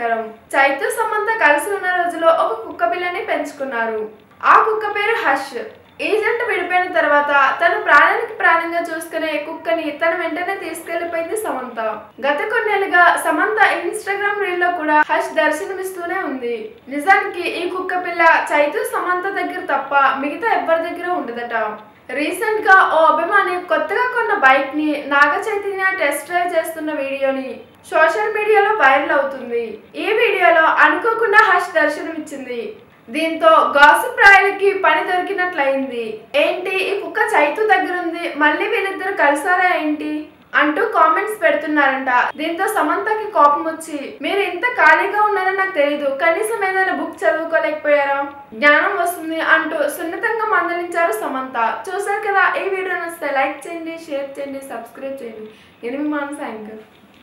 నమస్కారం చైతు సమంత కలిసి ఉన్న రోజులో ఒక కుక్క పిల్లని పెంచుకున్నారు ఆ కుక్క పేరు హష్ ఈ జంట విడిపోయిన తర్వాత తన ప్రాణానికి ప్రాణంగా చూసుకునే కుక్కని తన వెంటనే తీసుకెళ్లిపోయింది సమంత గత కొన్నేళ్లుగా సమంత ఇన్స్టాగ్రామ్ రీల్ లో కూడా హష్ దర్శనమిస్తూనే ఉంది నిజానికి ఈ కుక్క పిల్ల చైతు సమంత దగ్గర తప్ప మిగతా ఎవ్వరి దగ్గర ఉండదట రీసెంట్ గా ఓ అభిమాని కొత్తగా కొన్న బైక్ ని నాగ చైతన్య టెస్ట్ డ్రైవ్ చేస్తున్న వీడియోని సోషల్ మీడియాలో వైరల్ అవుతుంది ఈ వీడియోలో అనుకోకుండా హర్ష్ దర్శనమిచ్చింది దీంతో గాసిప్ రాయలకి పని దొరికినట్లయింది ఏంటి ఈ కుక్క చైతు దగ్గర ఉంది మళ్ళీ వీళ్ళిద్దరు కలిసారా ఏంటి అంటూ కామెంట్స్ పెడుతున్నారంట దీంతో సమంతకి కోపం వచ్చి మీరు ఇంత ఖాళీగా ఉన్నారని నాకు తెలియదు కనీసం ఏదైనా బుక్ చదువుకోలేకపోయారా జ్ఞానం వస్తుంది అంటూ సున్నితంగా మందలించారు సమంత చూసారు కదా ఈ వీడియో నచ్చితే లైక్ చేయండి షేర్ చేయండి సబ్స్క్రైబ్ చేయండి నేను మీ మానస యాంకర్